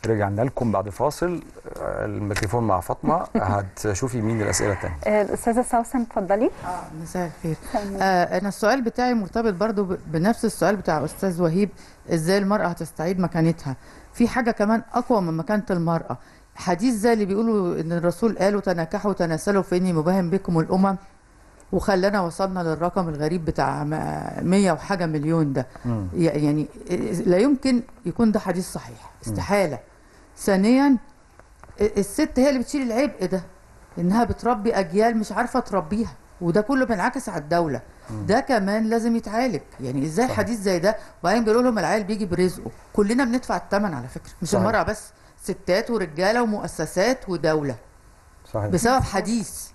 رجعنا لكم بعد فاصل آه، الميكروفون مع فاطمه هتشوفي مين الاسئله الثانيه آه، الاستاذه سوسن اتفضلي مساء الخير آه انا السؤال بتاعي مرتبط برضو ب- بنفس السؤال بتاع استاذ وهيب ازاي المراه هتستعيد مكانتها في حاجه كمان اقوى من مكانه المراه حديث زي اللي بيقولوا ان الرسول قالوا تناكحوا وتناسلوا فاني مباهم بكم الامم وخلانا وصلنا للرقم الغريب بتاع م- 100 وحاجه مليون ده مم. ي- يعني لا يمكن يكون ده حديث صحيح استحاله ثانيا الست هي اللي بتشيل العبء ده انها بتربي اجيال مش عارفه تربيها وده كله بينعكس على الدوله ده كمان لازم يتعالج يعني ازاي صح. حديث زي ده وبعدين بيقولوا لهم العيال بيجي برزقه كلنا بندفع الثمن على فكره مش صحيح. المراه بس ستات ورجاله ومؤسسات ودوله صحيح بسبب حديث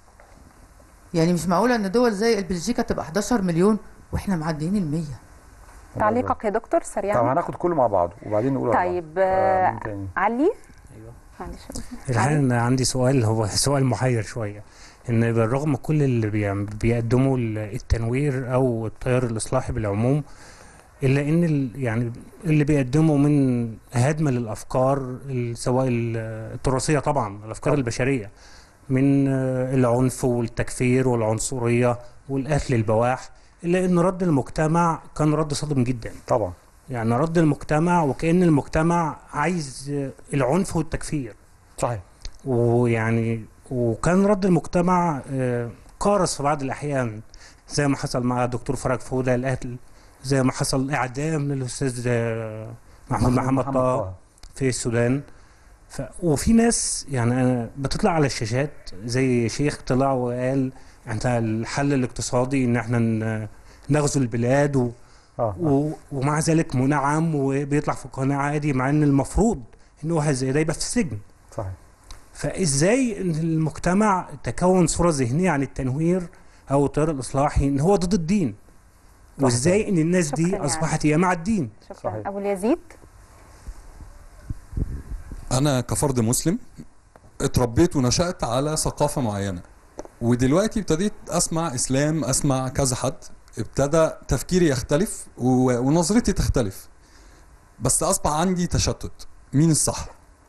يعني مش معقوله ان دول زي بلجيكا تبقى 11 مليون واحنا معديين ال 100 تعليقك يا دكتور طب سريعا هناخد كله مع بعض وبعدين نقول على طيب بعض. آه، آه، مين تاني علي ايوه معلش الحقيقه انا عندي سؤال هو سؤال محير شويه ان بالرغم كل اللي بيعم- بيقدموا ال- التنوير او التيار الاصلاحي بالعموم الا ان ال- يعني اللي بيقدموا من هدم للافكار ال- سواء ال- التراثيه طبعا الافكار طبعا. البشريه من آه، العنف والتكفير والعنصريه والقتل البواح الا ان رد المجتمع كان رد صادم جدا طبعا يعني رد المجتمع وكأن المجتمع عايز آه، العنف والتكفير صحيح ويعني وكان رد المجتمع آه، قارس في بعض الأحيان زي ما حصل مع دكتور فرج فودة القتل زي ما حصل إعدام للأستاذ آه، محمود محمد طه في السودان ف... وفي ناس يعني أنا بتطلع على الشاشات زي شيخ طلع وقال انت الحل الاقتصادي ان احنا ن- نغزو البلاد و... اه و... ومع ذلك منعم وبيطلع في قناة عادي مع ان المفروض ان واحد زي ده يبقى في السجن صحيح فازاي ان المجتمع تكون صورة ذهنية عن التنوير او التيار الاصلاحي ان هو ضد الدين وازاي ان الناس شكراً دي يعني. اصبحت هي مع الدين شكرا صحيح. ابو اليزيد انا كفرد مسلم اتربيت ونشأت على ثقافة معينة ودلوقتي ابتديت اسمع اسلام اسمع كذا حد ابتدى تفكيري يختلف و- ونظرتي تختلف بس اصبح عندي تشتت مين الصح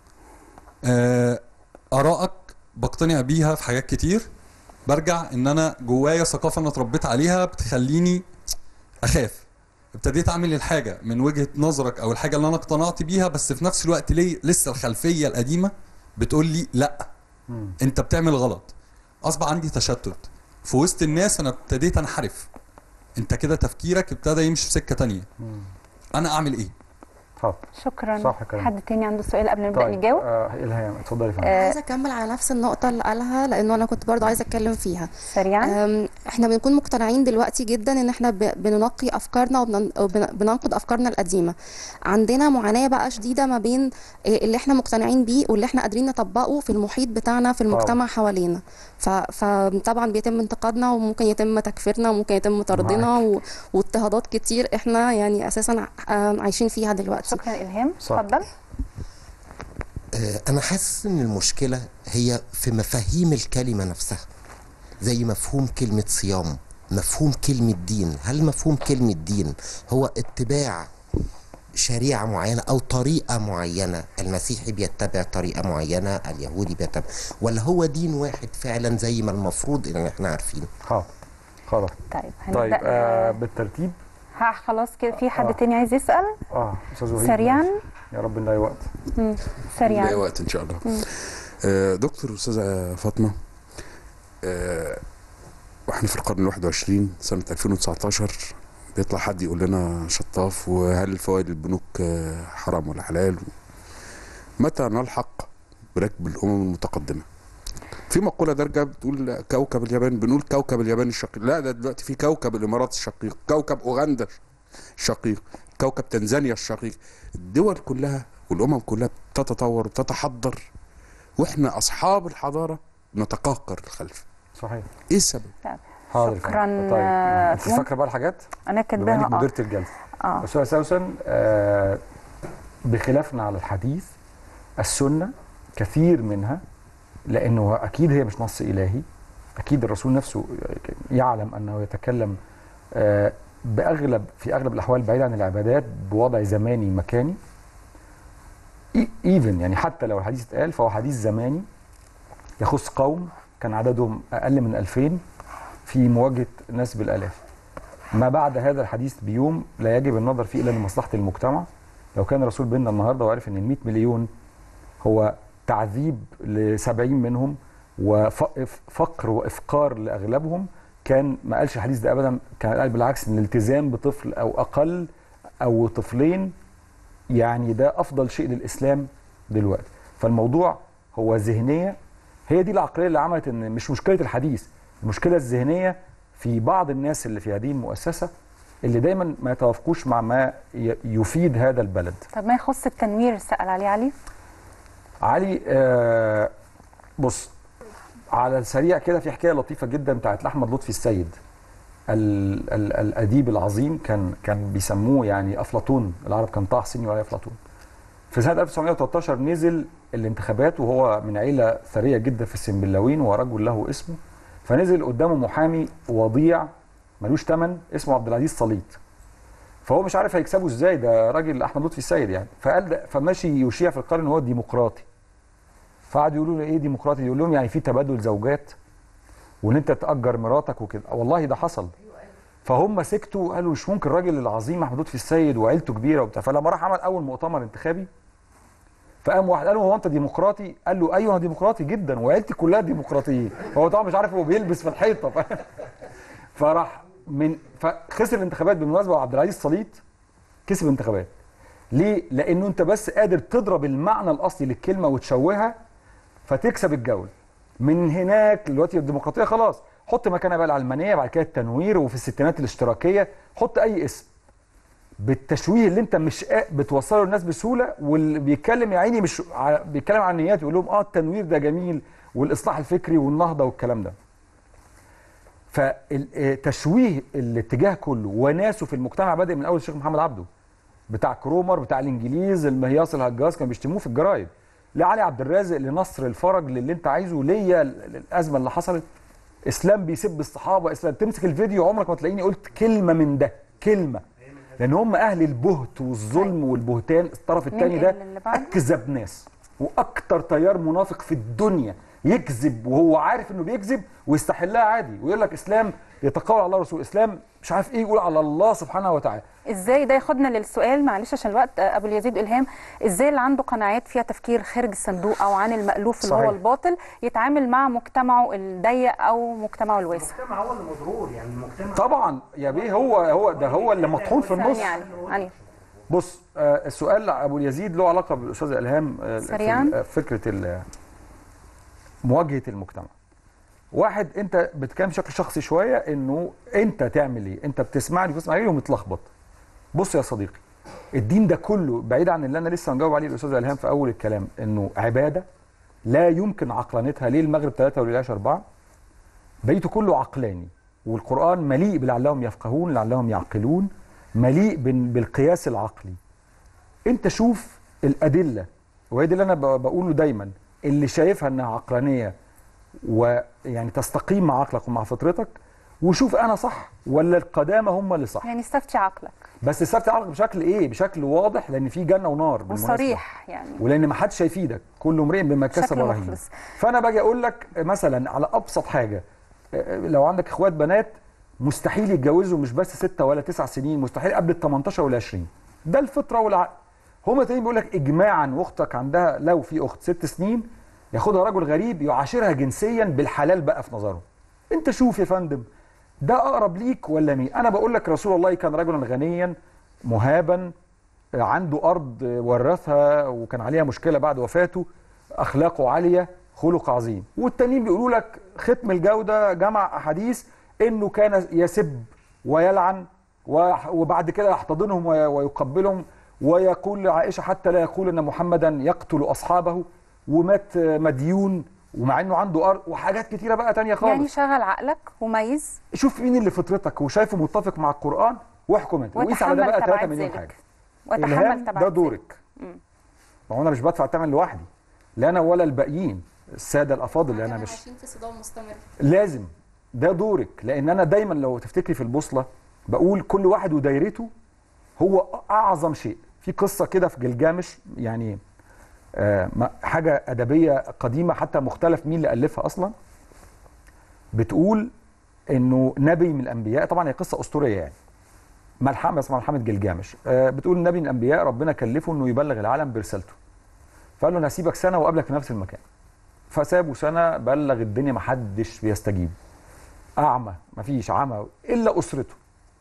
آه، ارائك بقتنع بيها في حاجات كتير برجع ان انا جوايا ثقافة انا اتربيت عليها بتخليني اخاف ابتديت اعمل الحاجه من وجهه نظرك او الحاجه اللي انا اقتنعت بيها بس في نفس الوقت ليه لسه الخلفيه القديمه بتقول لي لا مم. انت بتعمل غلط اصبح عندي تشتت في وسط الناس انا ابتديت انحرف انت كده تفكيرك ابتدى يمشي في سكه تانية مم. انا اعمل ايه حاضر شكرا صح كلام. حد تاني عنده سؤال قبل ما نبدا طيب نجاوب آه الهام اتفضلي يا فندم آه، عايزه اكمل على نفس النقطه اللي قالها لانه انا كنت برضو عايزه اتكلم فيها سريعا أم، احنا بنكون مقتنعين دلوقتي جدا ان احنا ب- بننقي افكارنا وبننقد افكارنا القديمه عندنا معاناه بقى شديده ما بين إيه اللي احنا مقتنعين بيه واللي احنا قادرين نطبقه في المحيط بتاعنا في المجتمع حوالينا ف- فطبعا بيتم انتقادنا وممكن يتم تكفيرنا وممكن يتم طردنا و- واضطهادات كتير احنا يعني اساسا آم، عايشين فيها دلوقتي شكرا الهام صح. اتفضل آه، أنا حاسس إن المشكلة هي في مفاهيم الكلمة نفسها زي مفهوم كلمة صيام مفهوم كلمة دين هل مفهوم كلمة دين هو اتباع شريعة معينة أو طريقة معينة المسيحي بيتبع طريقة معينة اليهودي بيتبع ولا هو دين واحد فعلا زي ما المفروض إن احنا عارفين حاضر خلاص طيب هنبدا طيب آه آه بالترتيب ها خلاص كده في حد آه. تاني عايز يسال اه استاذ وهيب سريعا يا رب نلاقي وقت مم. نلاقي سريعا وقت ان شاء الله مم. آه، دكتور استاذه فاطمه آه، واحنا في القرن الواحد وعشرين سنه 2019 بيطلع حد يقول لنا شطاف وهل فوائد البنوك آه، حرام ولا حلال متى نلحق بركب الامم المتقدمه في مقولة دارجة بتقول كوكب اليابان بنقول كوكب اليابان الشقيق لا ده دلوقتي في كوكب الإمارات الشقيق كوكب أوغندا الشقيق كوكب تنزانيا الشقيق الدول كلها والأمم كلها بتتطور وتتحضر وإحنا أصحاب الحضارة نتقهقر الخلف صحيح إيه السبب؟ حاضر شكراً، طيب آه، انت فيهم. فاكره بقى الحاجات انا بما كاتباها انك اه مديره الجلسه اه استاذ سوسن آه بخلافنا على الحديث السنه كثير منها لانه اكيد هي مش نص الهي اكيد الرسول نفسه يعلم انه يتكلم آه باغلب في اغلب الاحوال بعيد عن العبادات بوضع زماني مكاني ايفن يعني حتى لو الحديث اتقال فهو حديث زماني يخص قوم كان عددهم اقل من 2000 في مواجهه ناس بالالاف ما بعد هذا الحديث بيوم لا يجب النظر فيه الا لمصلحه المجتمع لو كان الرسول بيننا النهارده وعرف ان ال 100 مليون هو تعذيب ل 70 منهم وفقر وافقار لاغلبهم كان ما قالش الحديث ده ابدا كان قال بالعكس ان الالتزام بطفل او اقل او طفلين يعني ده افضل شيء للاسلام دلوقتي فالموضوع هو ذهنيه هي دي العقليه اللي عملت ان مش مشكله الحديث المشكله الذهنيه في بعض الناس اللي في هذه المؤسسه اللي دايما ما يتوافقوش مع ما ي- يفيد هذا البلد طب ما يخص التنوير سأل عليه علي علي آه بص على السريع كده في حكايه لطيفه جدا بتاعت احمد لطفي السيد ال ال الاديب العظيم كان كان بيسموه يعني افلاطون العرب كان طه حسين وعلي افلاطون في سنه 1913 نزل الانتخابات وهو من عيله ثريه جدا في السنبلاوين ورجل له اسمه فنزل قدامه محامي وضيع ملوش ثمن اسمه عبد العزيز صليط فهو مش عارف هيكسبه ازاي ده راجل احمد لطفي السيد يعني فقال ده فماشي يشيع في القرن ان هو ديمقراطي فقعدوا يقولوا له ايه ديمقراطي يقول لهم يعني في تبادل زوجات وان انت تاجر مراتك وكده والله ده حصل فهم سكتوا قالوا مش ممكن الراجل العظيم احمد لطفي السيد وعيلته كبيره وبتاع فلما راح عمل اول مؤتمر انتخابي فقام واحد قال له هو انت ديمقراطي؟ قال له ايوه انا ديمقراطي جدا وعيلتي كلها ديمقراطيين هو طبعا مش عارف هو بيلبس في الحيطه ف... فراح من فخسر الانتخابات بالمناسبه وعبد العزيز صليط كسب الانتخابات ليه؟ لانه انت بس قادر تضرب المعنى الاصلي للكلمه وتشوهها فتكسب الجوله من هناك دلوقتي الديمقراطيه خلاص حط مكانها بقى العلمانيه بعد كده التنوير وفي الستينات الاشتراكيه حط اي اسم بالتشويه اللي انت مش قا- بتوصله للناس بسهوله واللي بيتكلم يا عيني مش ع- بيتكلم عن نيات يقول لهم اه التنوير ده جميل والاصلاح الفكري والنهضه والكلام ده فتشويه الاتجاه كله وناسه في المجتمع بادئ من اول الشيخ محمد عبده بتاع كرومر بتاع الانجليز المهياص الهجاص كانوا بيشتموه في الجرايد لعلي عبد الرازق لنصر الفرج للي انت عايزه ليا ال- الازمه اللي حصلت اسلام بيسب الصحابه اسلام تمسك الفيديو عمرك ما تلاقيني قلت كلمه من ده كلمه لان هم اهل البهت والظلم والبهتان الطرف الثاني ده ننقل اللي بعده. اكذب ناس واكتر تيار منافق في الدنيا يكذب وهو عارف انه بيكذب ويستحلها عادي ويقول لك اسلام يتقول على الله ورسوله اسلام مش عارف ايه يقول على الله سبحانه وتعالى ازاي ده ياخدنا للسؤال معلش عشان الوقت آه، ابو اليزيد الهام ازاي اللي عنده قناعات فيها تفكير خارج الصندوق او عن المألوف اللي صحيح. هو الباطل يتعامل مع مجتمعه الضيق او مجتمعه الواسع المجتمع هو اللي مضرور يعني المجتمع طبعا يا بيه هو هو ده هو اللي مطحون في النص يعني علي بص آه السؤال ابو اليزيد له علاقه بالاستاذ الهام آه في سريعاً. ال- آه، فكره ال- مواجهه المجتمع واحد انت بتتكلم بشكل شخصي شويه انه انت تعمل ايه انت بتسمعني بتسمع ايه ومتلخبط بص يا صديقي الدين ده كله بعيد عن اللي انا لسه مجاوب عليه الاستاذ الهام في اول الكلام انه عباده لا يمكن عقلانيتها ليه المغرب ثلاثة وللعشاء أربعة بيته كله عقلاني والقرآن مليء بلعلهم يفقهون لعلهم يعقلون مليء بال- بالقياس العقلي انت شوف الأدلة وهي دي اللي أنا ب- بقوله دايما اللي شايفها إنها عقلانية ويعني تستقيم مع عقلك ومع فطرتك وشوف أنا صح ولا القدامى هم اللي صح يعني استفتي عقلك بس استفتي عقلك بشكل إيه بشكل واضح لأن في جنة ونار بالمناسبة. وصريح يعني ولان ما حدش هيفيدك كل امرئ بما كسب بشكل رهين مخلص. فانا باجي اقول لك مثلا على ابسط حاجه آه، لو عندك اخوات بنات مستحيل يتجوزوا مش بس ستة ولا تسع سنين مستحيل قبل ال 18 ولا 20 ده الفطره والعقل هما تاني بيقول لك اجماعا واختك عندها لو في اخت ست سنين ياخدها رجل غريب يعاشرها جنسيا بالحلال بقى في نظره انت شوف يا فندم ده اقرب ليك ولا مين انا بقول لك رسول الله كان رجلا غنيا مهابا عنده ارض ورثها وكان عليها مشكله بعد وفاته اخلاقه عاليه خلق عظيم والتانيين بيقولوا لك ختم الجوده جمع احاديث انه كان يسب ويلعن وح- وبعد كده يحتضنهم وي- ويقبلهم ويقول لعائشه حتى لا يقول ان محمدا يقتل اصحابه ومات مديون ومع انه عنده ارض وحاجات كتيره بقى تانية خالص يعني شغل عقلك وميز شوف مين اللي فطرتك وشايفه متفق مع القران واحكم انت وقيس على ده وتحمل بقى 3 تبعات مليون ذلك حاجه وتحمل الهام تبعات ده ذلك. دورك ما هو انا مش بدفع الثمن لوحدي لا انا ولا الباقيين الساده الافاضل اللي انا مش عايشين في صدام مستمر لازم ده دورك لان انا دايما لو تفتكري في البوصله بقول كل واحد ودايرته هو اعظم شيء في قصه كده في جلجامش يعني آه، ما- حاجه ادبيه قديمه حتى مختلف مين اللي الفها اصلا بتقول انه نبي من الانبياء طبعا هي قصه اسطوريه يعني ملحمه اسمها ملحمه جلجامش آه، بتقول نبي من الانبياء ربنا كلفه انه يبلغ العالم برسالته فقال له انا هسيبك سنه واقابلك في نفس المكان فسابه سنه بلغ الدنيا محدش بيستجيب اعمى مفيش عمى الا اسرته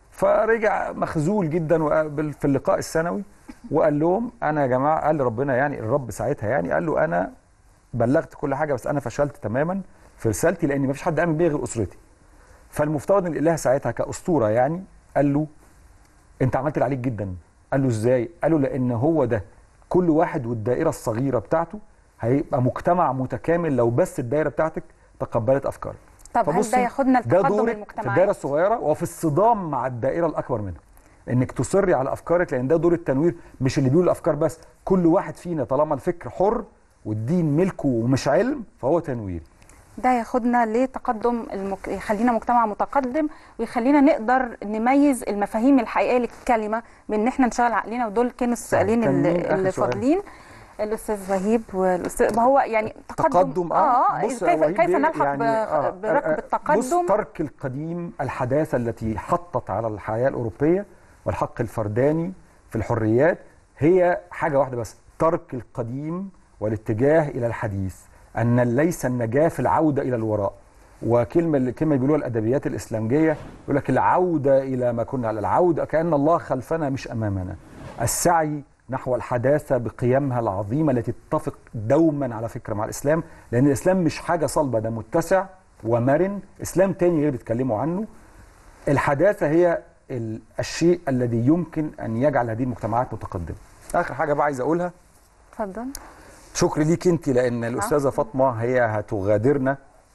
فرجع مخزول جدا وقابل في اللقاء السنوي وقال لهم انا يا جماعه قال ربنا يعني الرب ساعتها يعني قال له انا بلغت كل حاجه بس انا فشلت تماما في رسالتي لان مفيش حد امن بيا غير اسرتي فالمفترض ان الاله ساعتها كاسطوره يعني قال له انت عملت اللي عليك جدا قال له ازاي قال له لان هو ده كل واحد والدائره الصغيره بتاعته هيبقى مجتمع متكامل لو بس الدائره بتاعتك تقبلت افكارك طب هل فبصي، ده ياخدنا ده لتقدم دورك في المجتمعات الدائره الصغيره وفي الصدام مع الدائره الاكبر منها انك تصري على افكارك لان ده دور التنوير مش اللي بيقول الافكار بس كل واحد فينا طالما الفكر حر والدين ملكه ومش علم فهو تنوير ده ياخدنا لتقدم المك... يخلينا مجتمع متقدم ويخلينا نقدر نميز المفاهيم الحقيقيه للكلمه من ان احنا نشغل عقلنا ودول كانوا السؤالين كان مين اللي, آخر اللي سؤال؟ فاضلين الاستاذ وهيب والاستاذ ما هو يعني تقدم, تقدم اه كيف, هو هيب كيف بيه نلحق يعني ب... آه، بركب آه، بص التقدم ترك القديم الحداثه التي حطت على الحياه الاوروبيه والحق الفرداني في الحريات هي حاجه واحده بس ترك القديم والاتجاه الى الحديث ان ليس النجاه في العوده الى الوراء وكلمه الكلمه اللي بيقولوها الادبيات الاسلاميه يقول لك العوده الى ما كنا على العوده كان الله خلفنا مش امامنا السعي نحو الحداثه بقيمها العظيمه التي تتفق دوما على فكره مع الاسلام لان الاسلام مش حاجه صلبه ده متسع ومرن اسلام تاني غير بيتكلموا عنه الحداثه هي ال- الشيء الذي يمكن ان يجعل هذه المجتمعات متقدمه اخر حاجه بقى عايز اقولها اتفضل شكر ليك انت لان الاستاذه فاطمه هي هتغادرنا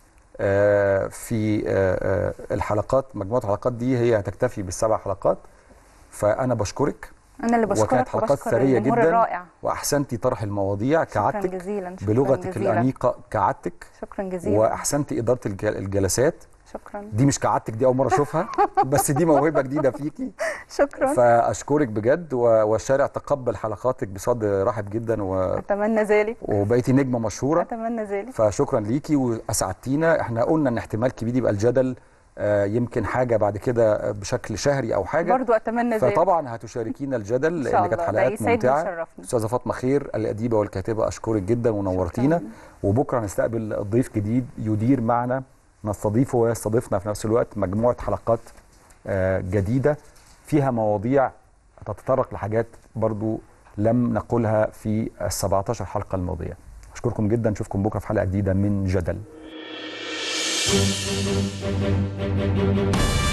آه، في آه، آه، الحلقات مجموعه الحلقات دي هي هتكتفي بالسبع حلقات فانا بشكرك انا اللي بشكرك وكانت حلقات وبشكر ثريه الجمهور جدا الرائع واحسنتي طرح المواضيع شكرا كعادتك جزيلا شكرا بلغتك جزيلا. الانيقه كعادتك شكرا جزيلا واحسنتي اداره الج- الجلسات شكرا دي مش كعادتك دي اول مره اشوفها بس دي موهبه جديده فيكي شكرا فاشكرك بجد و- والشارع تقبل حلقاتك بصدر رحب جدا و... اتمنى ذلك وبقيتي نجمه مشهوره اتمنى ذلك فشكرا ليكي واسعدتينا احنا قلنا ان احتمال كبير يبقى الجدل آه، يمكن حاجه بعد كده بشكل شهري او حاجه برضو اتمنى ذلك فطبعا هتشاركينا الجدل إن لان شاء كانت الله. ده حلقات يسعدني ممتعه ويشرفني. استاذه فاطمه خير الاديبه والكاتبه اشكرك جدا ونورتينا وبكره هنستقبل ضيف جديد يدير معنا نستضيفه ويستضيفنا في نفس الوقت مجموعه حلقات آه، جديده فيها مواضيع تتطرق لحاجات برضو لم نقولها في ال 17 حلقه الماضيه اشكركم جدا نشوفكم بكره في حلقه جديده من جدل